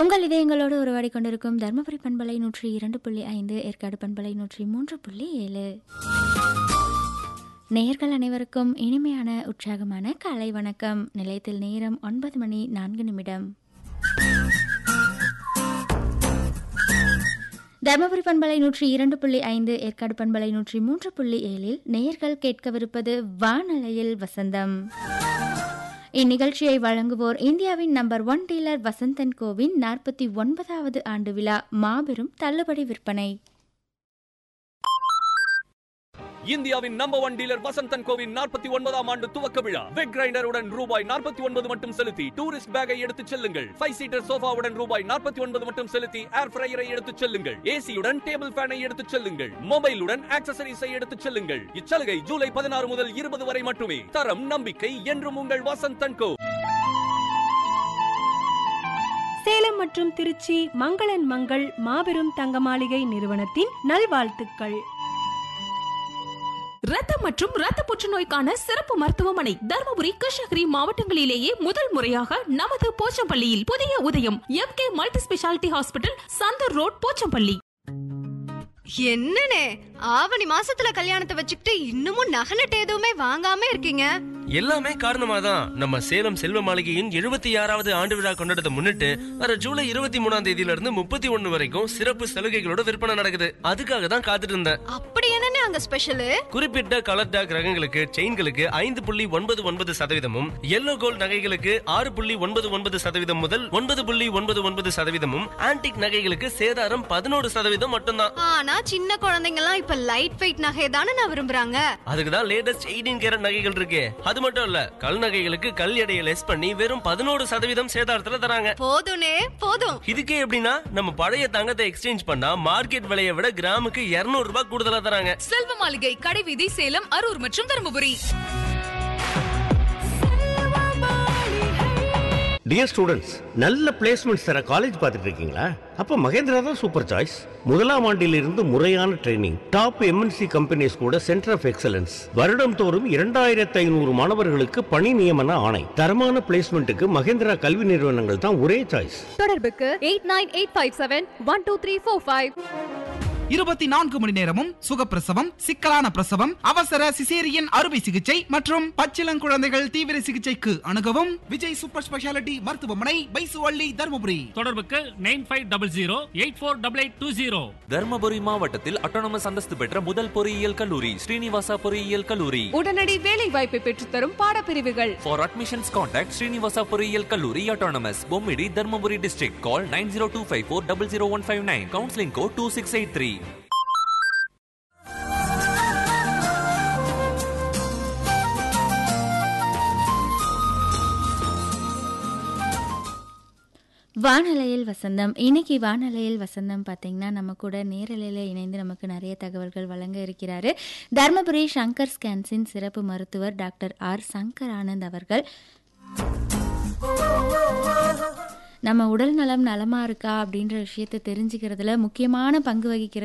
உங்கள் இதயங்களோடு உருவாடி கொண்டிருக்கும் தருமபுரி பண்பலை நூற்றி இரண்டு புள்ளி ஐந்து ஏற்காடு பண்பலை நூற்றி மூன்று புள்ளி ஏழு நேயர்கள் அனைவருக்கும் இனிமையான உற்சாகமான காலை வணக்கம் நிலையத்தில் நேரம் ஒன்பது மணி நான்கு நிமிடம் தருமபுரி பண்பலை நூற்றி இரண்டு புள்ளி ஐந்து ஏற்காடு பண்பலை நூற்றி மூன்று புள்ளி ஏழில் நேயர்கள் கேட்கவிருப்பது வானலையில் வசந்தம் இந்நிகழ்ச்சியை வழங்குவோர் இந்தியாவின் நம்பர் ஒன் டீலர் வசந்தன் கோவின் நாற்பத்தி ஒன்பதாவது ஆண்டு விழா மாபெரும் தள்ளுபடி விற்பனை இந்தியாவின் நம்பர் ஒன் டீலர் வசந்தன் கோவின் நாற்பத்தி ஒன்பதாம் ஆண்டு துவக்க விழா வெக் கிரைண்டருடன் ரூபாய் நாற்பத்தி ஒன்பது மட்டும் செலுத்தி டூரிஸ்ட் பேக்கை எடுத்துச் செல்லுங்கள் ஃபைவ் சீட்டர் சோஃபாவுடன் ரூபாய் நாற்பத்தி ஒன்பது மட்டும் செலுத்தி ஏர் ஃப்ரையரை எடுத்துச் செல்லுங்கள் ஏசியுடன் டேபிள் ஃபேனை எடுத்துச் செல்லுங்கள் மொபைலுடன் ஆக்சசரிஸை எடுத்துச் செல்லுங்கள் இச்சலுகை ஜூலை பதினாறு முதல் இருபது வரை மட்டுமே தரம் நம்பிக்கை என்றும் உங்கள் வசந்தன் கோ சேலம் மற்றும் திருச்சி மங்களன் மங்கள் மாபெரும் தங்க மாளிகை நிறுவனத்தின் நல்வாழ்த்துக்கள் ரத்தம் மற்றும் ரத்த புற்றுநோய்க்கான சிறப்பு மருத்துவமனை தருமபுரி கிருஷ்ணகிரி மாவட்டங்களிலேயே முதல் முறையாக நமது போச்சம்பள்ளியில் புதிய உதயம் M K multi speciality hospital Santhur road Pochampalli என்னனே ஆவணி மாசத்துல கல்யாணத்தை வச்சுக்கிட்டு இன்னமும் நகை நட்டு எதுவுமே வாங்காம இருக்கீங்க எல்லாமே காரணமா தான் நம்ம சேலம் செல்வ மாளிகையின் எழுபத்தி ஆறாவது ஆண்டு விழா கொண்டாடத்தை முன்னிட்டு வர ஜூலை இருபத்தி மூணாம் தேதியில இருந்து முப்பத்தி ஒண்ணு வரைக்கும் சிறப்பு சலுகைகளோட விற்பனை நடக்குது அதுக்காக தான் காத்துட்டு இருந்தேன் அப்படி என்னனே அங்க ஸ்பெஷல் குறிப்பிட்ட கலர் டாக் ரகங்களுக்கு செயின்களுக்கு ஐந்து புள்ளி ஒன்பது ஒன்பது சதவீதமும் எல்லோ கோல்ட் நகைகளுக்கு ஆறு புள்ளி ஒன்பது ஒன்பது சதவீதம் முதல் ஒன்பது புள்ளி ஒன்பது ஒன்பது சதவீதமும் ஆன்டிக் நகைகளுக்கு சேதாரம் பதினோரு சதவீதம் மட்டும்தான் ஆனா சின்ன குழந்தைங்க எல்லாம் இப்ப லைட் வெயிட் நகை தானே நான் விரும்புறாங்க அதுக்கு தான் லேட்டஸ்ட் எயிட்டீன் கேரட் நகைகள் இருக்கு அது மட்டும் இல்ல கல் நகைகளுக்கு கல் எடையை லெஸ் பண்ணி வெறும் பதினோரு சதவீதம் சேதாரத்துல தராங்க போதும்னே போதும் இதுக்கே எப்படின்னா நம்ம பழைய தங்கத்தை எக்ஸ்சேஞ்ச் பண்ணா மார்க்கெட் விலையை விட கிராமுக்கு 200 ரூபாய் கூடுதலா தராங்க செல்வ மாளிகை கடைவீதி சேலம் அரூர் மற்றும் தருமபுரி டியர் ஸ்டூடெண்ட்ஸ் நல்ல பிளேஸ்மெண்ட்ஸ் தர காலேஜ் பார்த்துட்டு இருக்கீங்களா அப்போ மகேந்திரா தான் சூப்பர் சாய்ஸ் முதலாம் ஆண்டிலிருந்து முறையான ட்ரைனிங் டாப் எம்என்சி கம்பெனிஸ் கூட சென்டர் ஆஃப் எக்ஸலன்ஸ் வருடம் தோறும் இரண்டாயிரத்து ஐநூறு மாணவர்களுக்கு பணி நியமன ஆணை தரமான பிளேஸ்மெண்ட்டுக்கு மகேந்திரா கல்வி நிறுவனங்கள் தான் ஒரே சாய்ஸ் தொடர்புக்கு eight nine eight five seven one two three four five இருபத்தி நான்கு மணி நேரமும் சுகப்பிரசவம் சிக்கலான பிரசவம் அவசர சிசேரியன் அறுவை சிகிச்சை மற்றும் பச்சிளங்குழந்தைகள் தீவிர சிகிச்சைக்கு அணுகவும் விஜய் சூப்பர் ஸ்பெஷாலிட்டி மருத்துவமனை பைசுவள்ளி தருமபுரி தொடர்புக்கு nine five double zero eight four double eight two zero Dharmapuri மாவட்டத்தில் அட்டானமஸ் அந்தஸ்து பெற்ற முதல் பொறியியல் கல்லூரி ஸ்ரீனிவாசா பொறியியல் கல்லூரி உடனடி வேலை வாய்ப்பை பெற்றுத்தரும் பாடப்பிரிவுகள் ஃபார் அட்மிஷன்ஸ் கான்டாக்ட் ஸ்ரீனிவாசா பொறியியல் கல்லூரி autonomous Bommidi Dharmapuri district call nine zero two five four double zero one five nine counselling code two six eight three வானலையில் வசந்தம் இன்னைக்கு வானலையில் வசந்தம் பார்த்தீங்கன்னா நம்ம கூட நேரலையில் இணைந்து நமக்கு நிறைய தகவல்கள் வழங்க இருக்கிறாரு தர்மபுரி சங்கர் ஸ்கேன்ஸின் சிறப்பு மருத்துவர் டாக்டர் ஆர் சங்கர் ஆனந்த் அவர்கள் நம்ம உடல் நலம் நலமா இருக்கா அப்படின்ற விஷயத்தை தெரிஞ்சுக்கிறதுல முக்கியமான பங்கு வகிக்கிற